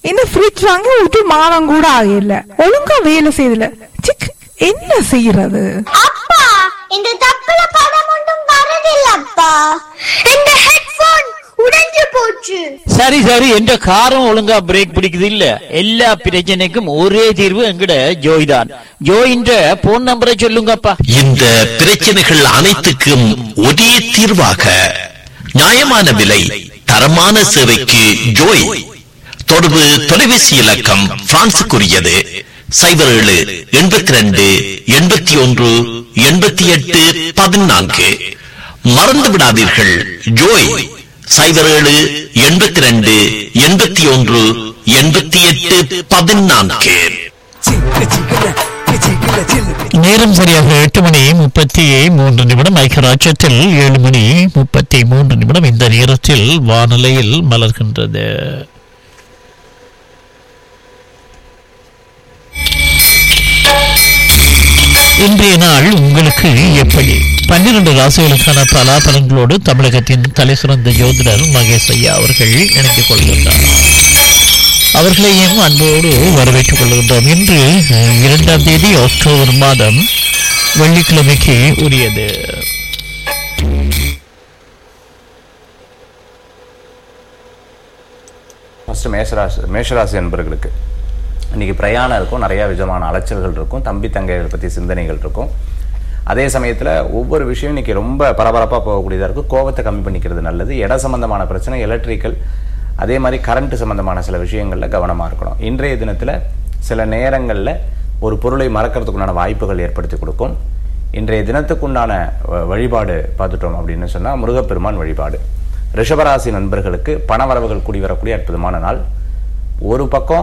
இந்த ஃப்ரிட்ஜ் வாங்கி ஒரு மாதம் கூட ஆகல ஒழுங்கா வேலை செய்யல சிக் என்ன செய்யறது அப்பா இந்த தப்புல படம் ஒன்றும் வரதில்லப்பா இந்த ஹெட்போன் உடைஞ்சு போச்சு சரி சரி என்ற காரம் ஒழுங்கா பிரேக் பிடிக்குது இல்ல எல்லா பிரச்சனைக்கும் ஒரே தீர்வு எங்கட ஜோய் தான் ஜோயின்ற போன் நம்பரை சொல்லுங்கப்பா இந்த பிரச்சனைகள் அனைத்துக்கும் ஒரே தீர்வாக நியாயமான விலை தரமான சேவைக்கு ஜோய் தொடர்பு தொலைபேசி இலக்கம் பிரான்சுக்குரியது சைபர் ஏழு எண்பத்தி ரெண்டு எண்பத்தி ஒன்று எண்பத்தி எட்டு பதினான்கு மறந்து விடாதீர்கள் ஜோய் சைபர் ஏழு எண்பத்தி ரெண்டு எண்பத்தி ஒன்று எண்பத்தி எட்டு பதினான்கு நேரம் சரியாக எட்டு மணி முப்பத்தி மூன்று நிமிடம் ஐக்கியராட்சத்தில் ஏழு மணி முப்பத்தி மூன்று நிமிடம் இந்த நேரத்தில் வானிலையில் மலர்கின்றது இன்றைய நாள் உங்களுக்கு எப்படி பன்னிரண்டு ராசிகளுக்கான பலாபலன்களோடு தமிழகத்தின் தலைசிறந்த ஜோதிடர் மகேஷ் ஐயா அவர்கள் இணைந்து கொள்கின்றார் அவர்களையும் அன்போடு வரவேற்றுக் கொள்கின்றோம் இன்று அஹ், இரண்டாம் தேதி அக்டோபர் மாதம் வெள்ளிக்கிழமைக்கு உரியது ஃபஸ்ட்டு மேஷராசி மேஷராசி அன்பர்களுக்கு இன்றைக்கி பிரயாணம் இருக்கும் நிறையா விதமான அலைச்சல்கள் இருக்கும் தம்பி தங்கைகள் பற்றி சிந்தனைகள் இருக்கும் அதே சமயத்தில் ஒவ்வொரு விஷயம் இன்றைக்கி ரொம்ப பரபரப்பாக போகக்கூடியதாக இருக்கும் கோவத்தை கம்மி பண்ணிக்கிறது நல்லது இட சம்பந்தமான பிரச்சனை எலக்ட்ரிக்கல் அதே மாதிரி கரண்ட் சம்பந்தமான சில விஷயங்களில் கவனமாக இருக்கணும் இன்றைய தினத்தில் சில நேரங்களில் ஒரு பொருளை மறக்கிறதுக்குண்டான வாய்ப்புகள் ஏற்படுத்தி கொடுக்கும் இன்றைய தினத்துக்குண்டான வ- வழிபாடு பார்த்துட்டோம் அப்படின்னு சொன்னால் முருகப்பெருமான் வழிபாடு ரிஷபராசி நண்பர்களுக்கு பண வரவுகள் கூடி வரக்கூடிய அற்புதமான நாள் ஒரு பக்கம்